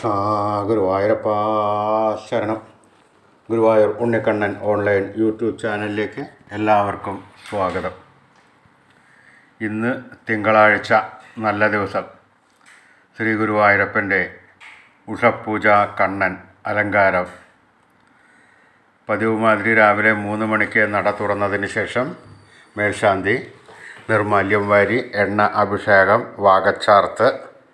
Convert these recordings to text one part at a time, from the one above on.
കൃഷ്ണ ഗുരുവായൂരപ്പ ശരണം Guruvayur Unnikkannan online YouTube ചാനലിലേക്ക് എല്ലാവർക്കും സ്വാഗതം ഇന്ന് തിങ്കളാഴ്ച നല്ല ദിവസം ശ്രീ ഗുരുവായൂരപ്പൻ്റെ ഉഷപൂജ കണ്ണൻ അലങ്കാരം പതിവ് മാതിരി രാവിലെ മൂന്ന് മണിക്ക് നട തുറന്നതിന് ശേഷം മേൽശാന്തി നിർമാല്യം വാരി എണ്ണ അഭിഷേകം വാഗച്ചാർത്ത്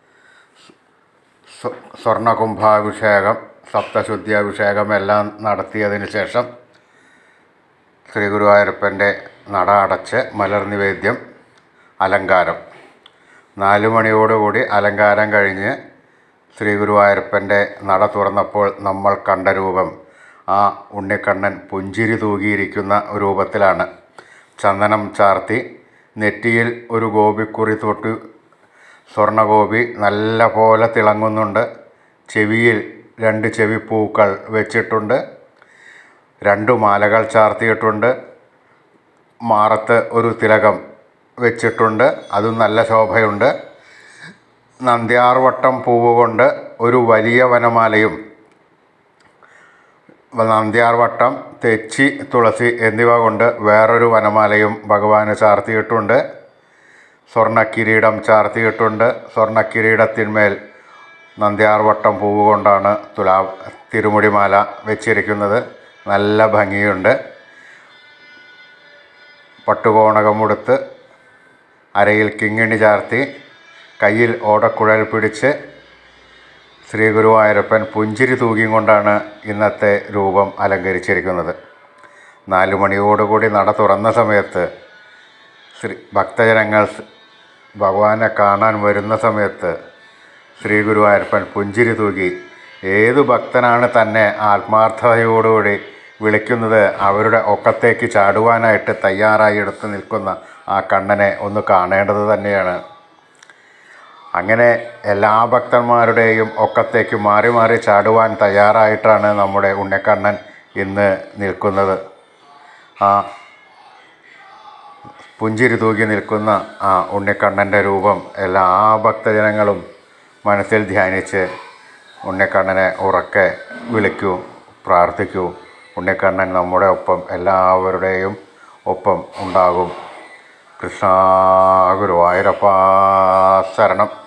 സ്വ- സ്വർണ്ണകുംഭാഭിഷേകം സപ്തശുദ്ധിയഭിഷേകം എല്ലാം നടത്തിയതിന് ശേഷം ശ്രീ ഗുരുവായൂരപ്പൻ്റെ നട അടച്ച് മലർ നിവേദ്യം അലങ്കാരം നാലു മണിയോടുകൂടി അലങ്കാരം കഴിഞ്ഞ് ശ്രീ ഗുരുവായൂരപ്പൻ്റെ നട തുറന്നപ്പോൾ നമ്മൾ കണ്ട രൂപം ആ ഉണ്ണിക്കണ്ണൻ പുഞ്ചിരി തൂകിയിരിക്കുന്ന രൂപത്തിലാണ് ചന്ദനം ചാർത്തി നെറ്റിയിൽ ഒരു ഗോപിക്കുറി തൊട്ട് സ്വർണഗോപി നല്ല പോലെ തിളങ്ങുന്നുണ്ട് ചെവിയിൽ രണ്ട് ചെവിപ്പൂക്കൾ വെച്ചിട്ടുണ്ട് രണ്ട് മാലകൾ ചാർത്തിയിട്ടുണ്ട് മാറത്ത് ഒരു തിലകം വെച്ചിട്ടുണ്ട് അതും നല്ല ശോഭയുണ്ട് നന്ദ്യാർവട്ടം പൂവ് കൊണ്ട് ഒരു വലിയ വനമാലയും നന്ദ്യാർവട്ടം തെച്ചി തുളസി എന്നിവ കൊണ്ട് വേറൊരു വനമാലയും ഭഗവാന് ചാർത്തിയിട്ടുണ്ട് സ്വർണ്ണക്കിരീടം ചാർത്തിയിട്ടുണ്ട് സ്വർണ്ണക്കിരീടത്തിന്മേൽ നന്ദ്യാർവട്ടം പൂവ് കൊണ്ടാണ് തുലാ തിരുമുടിമാല വെച്ചിരിക്കുന്നത് നല്ല ഭംഗിയുണ്ട് പട്ടുകോണകമുടുത്ത് അരയിൽ കിങ്ങിണി ചാർത്തി കയ്യിൽ ഓടക്കുഴൽ പിടിച്ച് ശ്രീ ഗുരുവായൂരപ്പൻ പുഞ്ചിരി തൂകിയും കൊണ്ടാണ് ഇന്നത്തെ രൂപം അലങ്കരിച്ചിരിക്കുന്നത് നാലു മണിയോടുകൂടി നട തുറന്ന സമയത്ത് ശ്രീ ഭക്തജനങ്ങൾ സ് ഭഗവാനെ കാണാൻ വരുന്ന സമയത്ത് ശ്രീ ഗുരുവായൂരപ്പൻ പുഞ്ചിരി തൂകി ഏതു ഭക്തനാണ് തന്നെ ആത്മാർത്ഥതയോടുകൂടി വിളിക്കുന്നത് അവരുടെ ഒക്കത്തേക്ക് ചാടുവാനായിട്ട് തയ്യാറായി എടുത്ത് നിൽക്കുന്ന ആ കണ്ണനെ ഒന്ന് കാണേണ്ടത് തന്നെയാണ് അങ്ങനെ എല്ലാ ഭക്തന്മാരുടെയും ഒക്കത്തേക്ക് മാറി മാറി ചാടുവാൻ തയ്യാറായിട്ടാണ് നമ്മുടെ ഉണ്ണിക്കണ്ണൻ ഇന്ന് നിൽക്കുന്നത് ആ പുഞ്ചിരി തൂകി നിൽക്കുന്ന ആ ഉണ്ണിക്കണ്ണൻ്റെ രൂപം എല്ലാ ഭക്തജനങ്ങളും മനസ്സിൽ ധ്യാനിച്ച് ഉണ്ണിക്കണ്ണനെ ഉറക്കെ വിളിക്കൂ പ്രാർത്ഥിക്കൂ ഉണ്ണിക്കണ്ണൻ നമ്മുടെ ഒപ്പം എല്ലാവരുടെയും ഒപ്പം ഉണ്ടാകും കൃഷ്ണ ഗുരുവായൂരപ്പ ശരണം